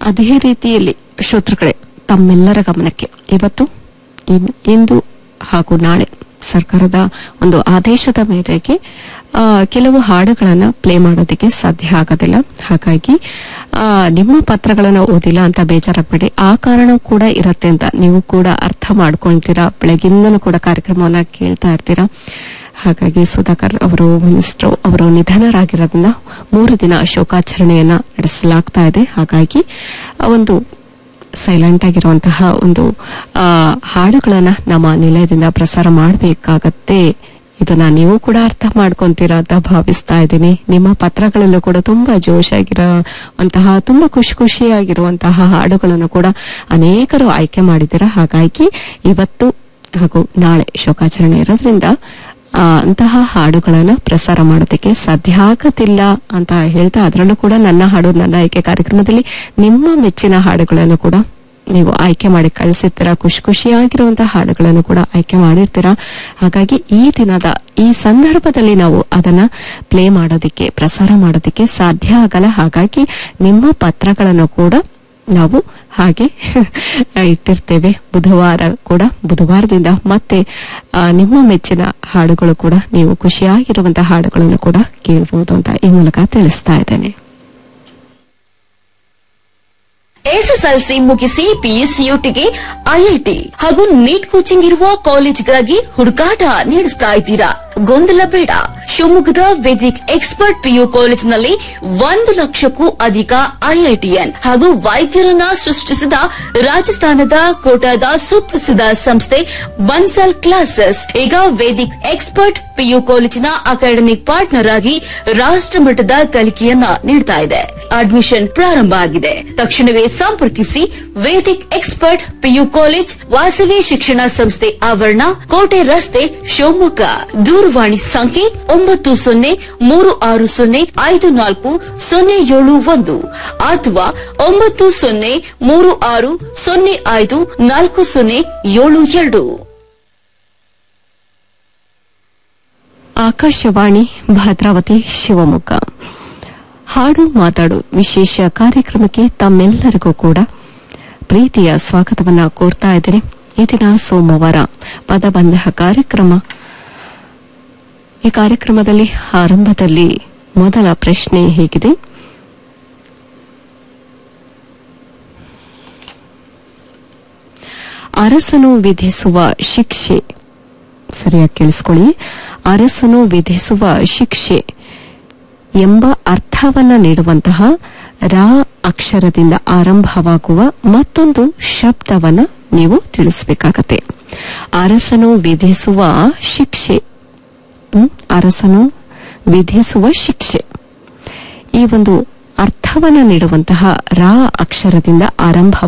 ಅದೇ ರೀತಿಯಲ್ಲಿ ಶ್ರೋತೃಗಳೇ ತಮ್ಮೆಲ್ಲರ ಗಮನಕ್ಕೆ ಇವತ್ತು ಇನ್- ಇಂದು ಹಾಗೂ ನಾಳೆ ಸರ್ಕಾರದ ಒಂದು ಆದೇಶದ ಮೇರೆಗೆ ಆ, ಕೆಲವು ಹಾಡುಗಳನ್ನ ಪ್ಲೇ ಮಾಡೋದಕ್ಕೆ ಸಾಧ್ಯ ಆಗೋದಿಲ್ಲ ಹಾಗಾಗಿ ಆ, ನಿಮ್ಮ ಪತ್ರಗಳನ್ನ ಓದಿಲ್ಲ ಅಂತ ಬೇಜಾರಾಗಬೇಡಿ ಆ ಕಾರಣ ಕೂಡ ಇರತ್ತೆ ಅಂತ ನೀವು ಕೂಡ ಅರ್ಥ ಮಾಡ್ಕೊಳ್ತೀರಾ ಬೆಳಗಿಂದಲೂ ಕೂಡ ಕಾರ್ಯಕ್ರಮವನ್ನ ಕೇಳ್ತಾ ಇರ್ತೀರಾ ಹಾಗಾಗಿ ಸುಧಾಕರ್ ಅವರು ಮಿನಿಸ್ಟರ್ ಅವರು ನಿಧನರಾಗಿರೋದ್ರಿಂದ ಮೂರು ದಿನ ಶೋಕಾಚರಣೆಯನ್ನ ನಡೆಸಲಾಗ್ತಾ ಇದೆ ಹಾಗಾಗಿ ಆ ಒಂದು ಸೈಲೆಂಟ್ ಆಗಿರುವಂತಹ ಒಂದು ಆ, ಹಾಡುಗಳನ್ನ ನಮ್ಮ ನಿಲಯದಿಂದ ಪ್ರಸಾರ ಮಾಡಬೇಕಾಗತ್ತೆ ಇದನ್ನ ನೀವು ಕೂಡ ಅರ್ಥ ಮಾಡ್ಕೊಂತೀರಾ ಅಂತ ಭಾವಿಸ್ತಾ ಇದ್ದೀನಿ ನಿಮ್ಮ ಪತ್ರಗಳಲ್ಲೂ ಕೂಡ ತುಂಬಾ ಜೋಶಾಗಿರುವಂತಹ ತುಂಬಾ ಖುಷಿ ಖುಷಿಯಾಗಿರುವಂತಹ ಹಾಡುಗಳನ್ನು ಕೂಡ ಅನೇಕರು ಆಯ್ಕೆ ಮಾಡಿದ್ದೀರಾ ಹಾಗಾಗಿ ಇವತ್ತು ಹಾಗೂ ನಾಳೆ ಶೋಕಾಚರಣೆ ಇರೋದ್ರಿಂದ ಆ, ಅಂತಹ ಹಾಡುಗಳನ್ನ ಪ್ರಸಾರ ಮಾಡೋದಕ್ಕೆ ಸಾಧ್ಯ ಆಗೋದಿಲ್ಲ ಅಂತ ಹೇಳ್ತಾ ಅದರಲ್ಲೂ ಕೂಡ ನನ್ನ ಹಾಡು ನನ್ನ ಆಯ್ಕೆ ಕಾರ್ಯಕ್ರಮದಲ್ಲಿ ನಿಮ್ಮ ಮೆಚ್ಚಿನ ಹಾಡುಗಳನ್ನು ಕೂಡ ನೀವು ಆಯ್ಕೆ ಮಾಡಿ ಕಳಿಸಿರ್ತೀರಾ ಖುಷಿ ಖುಷಿಯಾಗಿರುವಂತಹ ಹಾಡುಗಳನ್ನು ಕೂಡ ಆಯ್ಕೆ ಮಾಡಿರ್ತೀರಾ ಹಾಗಾಗಿ ಈ ದಿನದ ಈ ಸಂದರ್ಭದಲ್ಲಿ ನಾವು ಅದನ್ನ ಪ್ಲೇ ಮಾಡೋದಕ್ಕೆ ಪ್ರಸಾರ ಮಾಡೋದಕ್ಕೆ ಸಾಧ್ಯ ಆಗಲ್ಲ ಹಾಗಾಗಿ ನಿಮ್ಮ ಪತ್ರಗಳನ್ನು ಕೂಡ ನಾವು ಹಾಗೆ ಇಟ್ಟಿರ್ತೇವೆ ಬುಧವಾರ ಕೂಡ ಬುಧವಾರದಿಂದ ಮತ್ತೆ ಆ, ನಿಮ್ಮ ಮೆಚ್ಚಿನ ಹಾಡುಗಳು ಕೂಡ ನೀವು ಖುಷಿಯಾಗಿರುವಂತಹ ಹಾಡುಗಳನ್ನು ಕೂಡ ಕೇಳಬಹುದು ಅಂತ ಈ ಮೂಲಕ ತಿಳಿಸ್ತಾ ಇದ್ದೇನೆ ಎಸ್ಎಸ್ಎಲ್ಸಿ ಮುಗಿಸಿ ಪಿಯುಸಿಯುಟಿಗೆ ಐಐಟಿ ಹಾಗೂ ನೀಟ್ ಕೋಚಿಂಗ್ ಇರುವ ಕಾಲೇಜ್ಗಾಗಿ ಹುಡುಕಾಟ ನಡೆಸ್ತಾ ಇದ್ದೀರಾ ಗೊಂದಲ ಬೇಡ ಶಿವಮೊಗ್ಗದ ವೇದಿಕ್ ಎಕ್ಸ್ಪರ್ಟ್ ಪಿಯು ಕಾಲೇಜಿನಲ್ಲಿ ಒಂದು ಲಕ್ಷಕ್ಕೂ ಅಧಿಕ ಐಐಟಿಎನ್ ಹಾಗೂ ವೈದ್ಯರನ್ನ ಸೃಷ್ಟಿಸಿದ ರಾಜಸ್ಥಾನದ ಕೋಟಾದ ಸುಪ್ರಸಿದ್ಧ ಸಂಸ್ಥೆ ಬನ್ಸಲ್ ಕ್ಲಾಸಸ್ ಈಗ ವೇದಿಕ್ ಎಕ್ಸ್ಪರ್ಟ್ ಪಿಯು ಕಾಲೇಜಿನ ಅಕಾಡೆಮಿಕ್ ಪಾರ್ಟ್ನರ್ ಆಗಿ ರಾಷ್ಟ್ರಮಟ್ಟದ ಕಲಿಕೆಯನ್ನ ನೀಡ್ತಾ ಇದೆ ಅಡ್ಮಿಷನ್ ಪ್ರಾರಂಭ ಆಗಿದೆ ತಕ್ಷಣವೇ ಸಂಪರ್ಕಿಸಿ Vedic expert PU college Vasavi ಶಿಕ್ಷಣ ಸಂಸ್ಥೆ ಆವರಣ ಕೋಟೆ ರಸ್ತೆ ಶಿವಮೊಗ್ಗ ದೂರವಾಣಿ ಸಂಖ್ಯೆ ಒಂಬತ್ತು ಸೊನ್ನೆ ಮೂರು ಆರು ಸೊನ್ನೆ ಐದು ನಾಲ್ಕು ಸೊನ್ನೆ ಏಳು ಒಂದು ಅಥವಾ ಒಂಬತ್ತು ಸೊನ್ನೆ ಮೂರು ಆರು ಸೊನ್ನೆ ಐದು ನಾಲ್ಕು ಸೊನ್ನೆ ಏಳು ಎರಡು ಆಕಾಶವಾಣಿ ಭದ್ರಾವತಿ ಶಿವಮೊಗ್ಗ ಹಾಡು ಮಾತಾಡು ವಿಶೇಷ ಕಾರ್ಯಕ್ರಮಕ್ಕೆ ತಮ್ಮೆಲ್ಲರಿಗೂ ಕೂಡ ಪ್ರೀತಿಯ ಸ್ವಾಗತವನ್ನ ಕೋರ್ತಾ ಇದ್ದೇನೆ ಈ ದಿನ ಸೋಮವಾರ ಪದಬಂಧ ಕಾರ್ಯಕ್ರಮ ಈ ಕಾರ್ಯಕ್ರಮದಲ್ಲಿ ಆರಂಭದಲ್ಲಿ ಮೊದಲ ಪ್ರಶ್ನೆ ಹೇಗಿದೆ ಅರಸನು ವಿಧಿಸುವ ಶಿಕ್ಷೆ ಸರಿಯಾಗಿ ಕೇಳಿಸ್ಕೊಳ್ಳಿ ಅರಸನು ವಿಧಿಸುವ ಶಿಕ್ಷೆ ಎಂಬ ಅರ್ಥವನ್ನ ನೀಡುವಂತಹ ರಾ ಅಕ್ಷರದಿಂದ ಆರಂಭವಾಗುವ ಮತ್ತೊಂದು ಶಬ್ದವನ್ನ ನೀವು ತಿಳಿಸಬೇಕಾಗತ್ತೆ ಅರಸನು ವಿಧಿಸುವ ಶಿಕ್ಷೆ ಹ್ಮ್? ಅರಸನು ವಿಧಿಸುವ ಶಿಕ್ಷೆ ಈ ಒಂದು ಅರ್ಥವನ್ನ ನೀಡುವಂತಹ ರಾ ಅಕ್ಷರದಿಂದ ಆರಂಭ